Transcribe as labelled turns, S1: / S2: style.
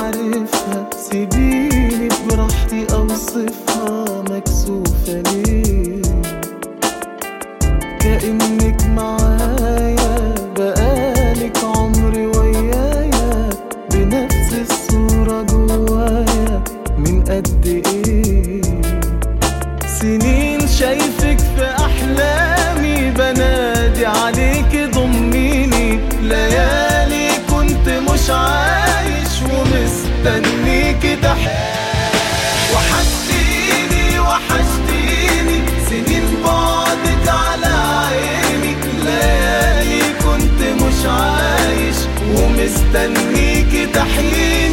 S1: عارفها سيبيني براحتي اوصفها مكسوفة ليه كأنك معايا بقالك عمري ويايا بنفس الصورة جوايا من قد ايه سنين شايفك في احلامي بنادي عليك ضميني ليالي كنت مش عايش ومستنيك تحت وحشتيني وحشتيني سنين بعدك على عيني ليالي كنت مش عايش ومستنيك تحييني